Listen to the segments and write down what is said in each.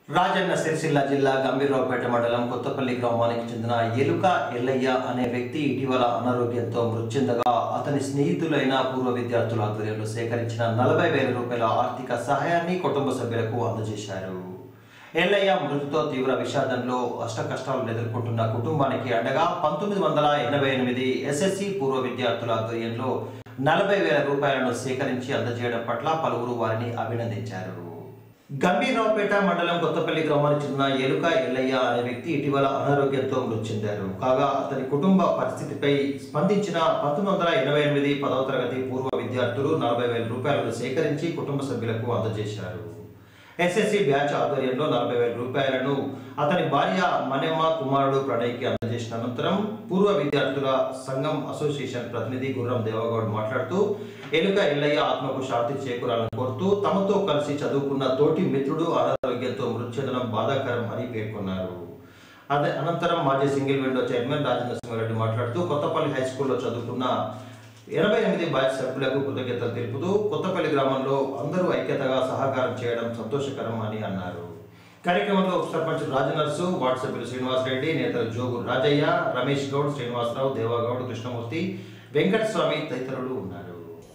రాజన్న సిరిసిల్ల జిల్లా గంభీరరావుపేట మండలం కొత్తపల్లి గ్రామానికి చెందిన ఎలుక ఎల్లయ్య అనే వ్యక్తి ఇటీవల అనారోగ్యంతో మృతి చెందగా అతని స్నేహితులైన పూర్వ విద్యార్థుల ఆధ్వర్యంలో సేకరించిన నలభై వేల రూపాయల ఆర్థిక సహాయాన్ని కుటుంబ సభ్యులకు అందజేశారు ఎల్లయ్య మృతితో తీవ్ర విషాదంలో అష్ట కష్టాలను ఎదుర్కొంటున్న కుటుంబానికి అండగా పంతొమ్మిది వందల ఎనభై ఎనిమిది ఎస్ఎస్సి పూర్వ విద్యార్థుల ఆధ్వర్యంలో నలభై వేల రూపాయలను సేకరించి అందజేయడం పట్ల పలువురు వారిని అభినందించారు గంభీరావుపేట మండలం కొత్తపల్లి గ్రామానికి చెందిన ఎలుక ఎల్లయ్య అనే వ్యక్తి ఇటీవల అనారోగ్యంతో మృతి చెందారు కాగా అతని కుటుంబ పరిస్థితిపై స్పందించిన పంతొమ్మిది వందల ఎనభై ఎనిమిది పదవ తరగతి పూర్వ విద్యార్థులు నలభై వేల రూపాయలను సేకరించి కుటుంబ సభ్యులకు అందజేశారు ఎస్ఎస్సి బ్యాచ్ ఆధ్వర్యంలో నలభై వేల రూపాయలను అతని భార్య మనేమ కుమారుడు ప్రణయ్కి అందజేసిన అనంతరం పూర్వ విద్యార్థుల సంఘం అసోసియేషన్ ప్రతినిధి గుర్రం దేవగౌడ్ మాట్లాడుతూ ఎలుక ఎల్లయ్య ఆత్మకు శాంతి చేకూరాలని కోరుతూ తమతో కలిసి చదువుకున్న తోటి మిత్రుడు అనారోగ్యంతో మృతి చెందడం బాధాకరం అని పేర్కొన్నారు అదే అనంతరం మాజీ single window chairman Rajendra Simhareddy మాట్లాడుతూ కొత్తపల్లి హై స్కూల్లో చదువుకున్న ఎనభై ఎనిమిది బ్యాచ్ సభ్యులకు కృతజ్ఞతలు తెలుపుతూ కొత్తపల్లి గ్రామంలో అందరూ ఐక్యతగా సహకారం చేయడం సంతోషకరం అని అన్నారు కార్యక్రమంలో ఉప సర్పంచ్ రాజనర్సు వార్డు సభ్యులు శ్రీనివాసరెడ్డి నేతలు జోగు రాజయ్య రమేష్ గౌడ్ శ్రీనివాసరావు దేవాగౌడ్ కృష్ణమూర్తి వెంకటస్వామి తదితరులు ఉన్నారు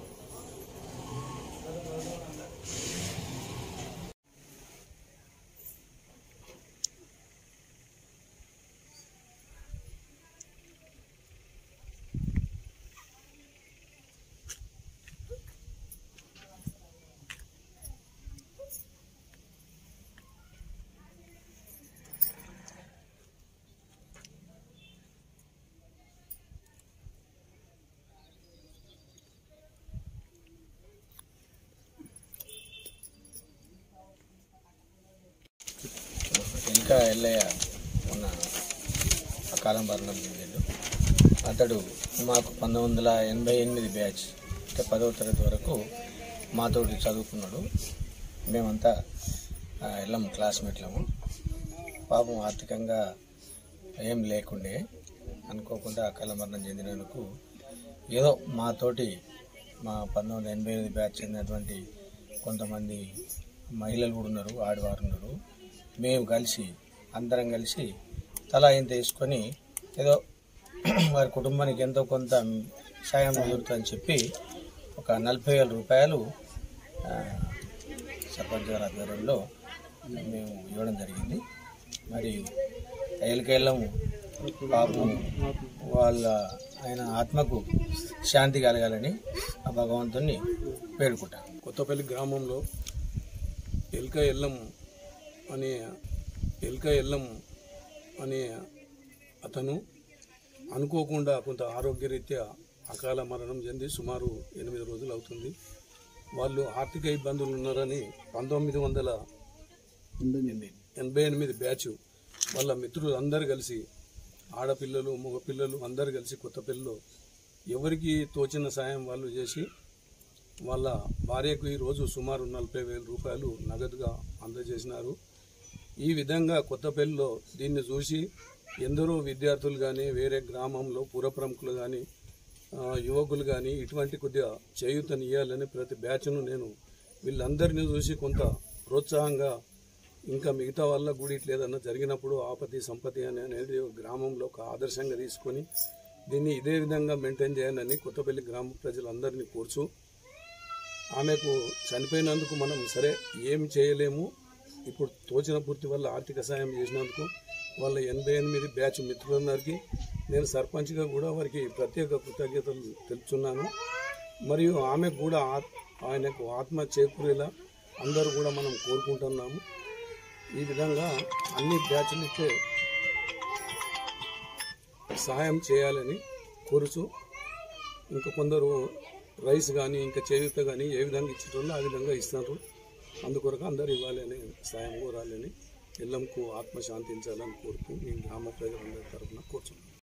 ఇంకా ఎల్లయ్య మొన్న అకాలం మరణం చెందాడు అతడు మాకు పంతొమ్మిది వందల ఎనభై ఎనిమిది బ్యాచ్ అంటే పదవ తరగతి వరకు మాతోటి చదువుకున్నాడు మేమంతా ఆ, వెళ్ళాం క్లాస్మేట్లము పాపం ఆర్థికంగా ఏం లేకుండే అనుకోకుండా అకాల మరణం చెందినందుకు ఏదో మాతోటి మా పంతొమ్మిది వందల ఎనభై ఎనిమిది బ్యాచ్ చెందినటువంటి కొంతమంది మహిళలు కూడా ఉన్నారు ఆడవారు ఉన్నారు మేము కలిసి అందరం కలిసి తలా ఇంత వేసుకొని ఏదో వారి కుటుంబానికి ఎంతో కొంత సాయం కుదురుతుందని చెప్పి ఒక నలభై వేల రూపాయలు ఆ, సర్పంచ్ గారి ఆధ్వర్యంలో మేము ఇవ్వడం జరిగింది మరి ఎల్కెళ్ళం పాపం వాళ్ళ ఆయన ఆత్మకు శాంతి కలగాలని ఆ భగవంతుని వేడుకుంటాం కొత్తపల్లి గ్రామంలో ఎల్క ఎల్లం అనే ఎల్క ఎల్లం అనే అతను అనుకోకుండా కొంత ఆరోగ్యరీత్యా అకాల మరణం చెంది సుమారు ఎనిమిది రోజులు అవుతుంది వాళ్ళు ఆర్థిక ఇబ్బందులు ఉన్నారని పంతొమ్మిది వందల ఎనభై ఎనిమిది బ్యాచ్ వాళ్ళ మిత్రులు అందరు కలిసి ఆడపిల్లలు మగపిల్లలు అందరు కలిసి కొత్తపల్లిలో ఎవరికి తోచిన సాయం వాళ్ళు చేసి వాళ్ళ భార్యకు ఈరోజు సుమారు నలభై వేల రూపాయలు నగదుగా అందజేసినారు ఈ విధంగా కొత్తపల్లిలో దీన్ని చూసి ఎందరో విద్యార్థులు కానీ వేరే గ్రామంలో పుర ప్రముఖులు కానీ యువకులు కానీ ఇటువంటి కొద్దిగా చేయూతనియ్యాలని ప్రతి బ్యాచ్ను నేను వీళ్ళందరినీ చూసి కొంత ప్రోత్సాహంగా ఇంకా మిగతా వాళ్ళ కూడా ఇట్లా ఏదన్నా జరిగినప్పుడు ఆపతి సంపత్తి అని అనేది గ్రామంలో ఒక ఆదర్శంగా తీసుకొని దీన్ని ఇదే విధంగా మెయింటైన్ చేయాలని కొత్తపల్లి గ్రామ ప్రజలందరినీ కోర్చు ఆమెకు చనిపోయినందుకు మనం సరే ఏం చేయలేము ఇప్పుడు తోచిన పూర్తి వల్ల ఆర్థిక సాయం చేసినందుకు వాళ్ళ ఎనభై ఎనిమిది బ్యాచ్ మిత్రులందరికీ నేను సర్పంచ్గా కూడా వారికి ప్రత్యేక కృతజ్ఞతలు తెలుపుతున్నాను మరియు ఆమెకు కూడా ఆత్- ఆయనకు ఆత్మ చేకూరేలా అందరూ కూడా మనం కోరుకుంటున్నాము ఈ విధంగా అన్ని బ్యాచ్లకే సహాయం చేయాలని కోరుచు ఇంకా కొందరు రైస్ కానీ ఇంకా చేయూత కానీ ఏ విధంగా ఇచ్చేటోళ్ళు ఆ విధంగా ఇస్తున్నారు అందుకొరకు అందరు ఇవ్వాలని సాయం కోరాలని ఎల్లంకు ఆత్మ శాంతించాలని కోరుతూ మీ గ్రామ ప్రజలందరి తరఫున కూర్చున్నాను